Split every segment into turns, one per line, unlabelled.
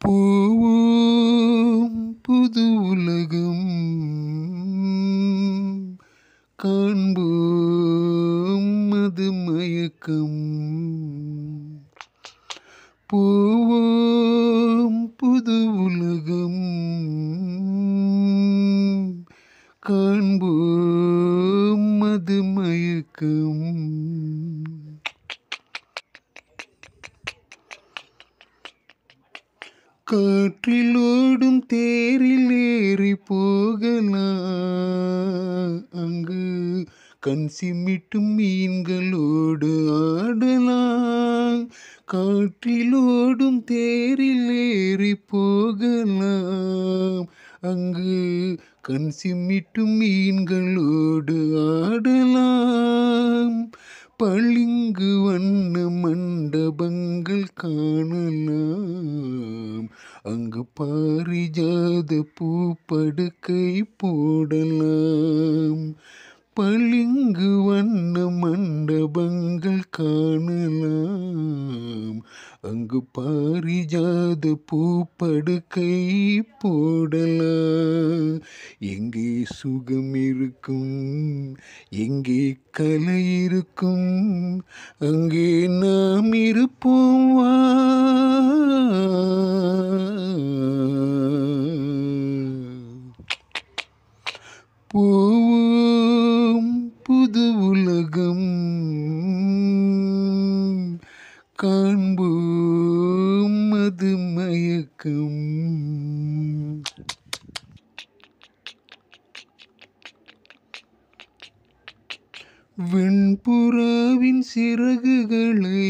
போவோம் புது உலகம் காண்போம் அது மயக்கம் போவோம் புது உலகம் காண்போம் அது மயக்கம் காற்றில் ஓடும் தேரில் ஏறி போகலாம் அங்கு கண் சிமிட்டும் மீன்களோடு ஆடலாம் காற்றில் ஓடும் தேரில் ஏறி போகலாம் அங்கு கண் சிமிட்டும் மீன்களோடு ஆடலாம் பளிங்கு வண்ண மண்டபங்கள் காணலாம் அங்கு பாரிஜாத பூப்படுக்கை போடலாம் பளிங்கு வண்ண மண்டபங்கள் காணலாம் அங்கு பாரிஜாத பூப்படுக்கை போடலாம் எங்கே சுகம் இருக்கும் எங்கே கலை இருக்கும் அங்கே நாம் இருப்போம் வா போவோம் புது உலகம் காண்போம் அது மயக்கம் வெண்புறாவின் சிறகுகளை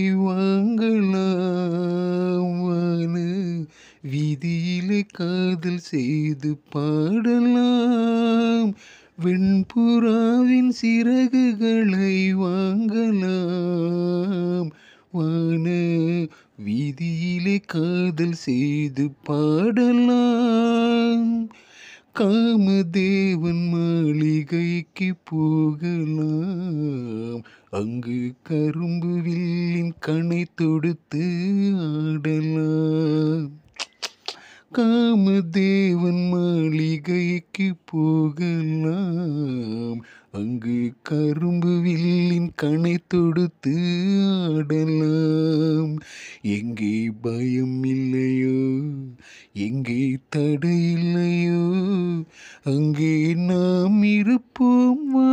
வாங்கலாம் வான வீதியிலே காதல் செய்து பாடலாம் வெண்புறாவின் சிறகுகளை வாங்கலாம் வான வீதியிலே காதல் செய்து பாடலாம் காமதேவன் மாளிகைக்கு போகலாம் அங்கு கரும்பு வில்லின் கணை தொடுத்து ஆடலாம் காமதேவன் மாளிகைக்கு போகலாம் அங்கு கரும்பு வில்லின் கணை தொடுத்து ஆடலாம் எங்கே பயம் இல்லையோ எங்கே தடை இல்லையோ அங்கே நாம் இருப்போம் வா.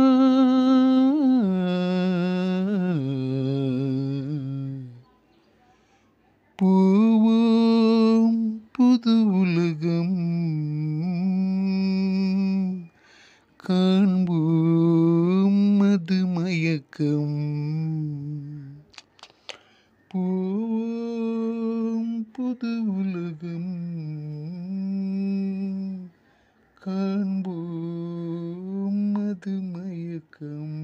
போவோம் புது உலகம் காண்போம் அது மயக்கம் போவோம் புது உலகம் காண்போம் அது மயக்கம்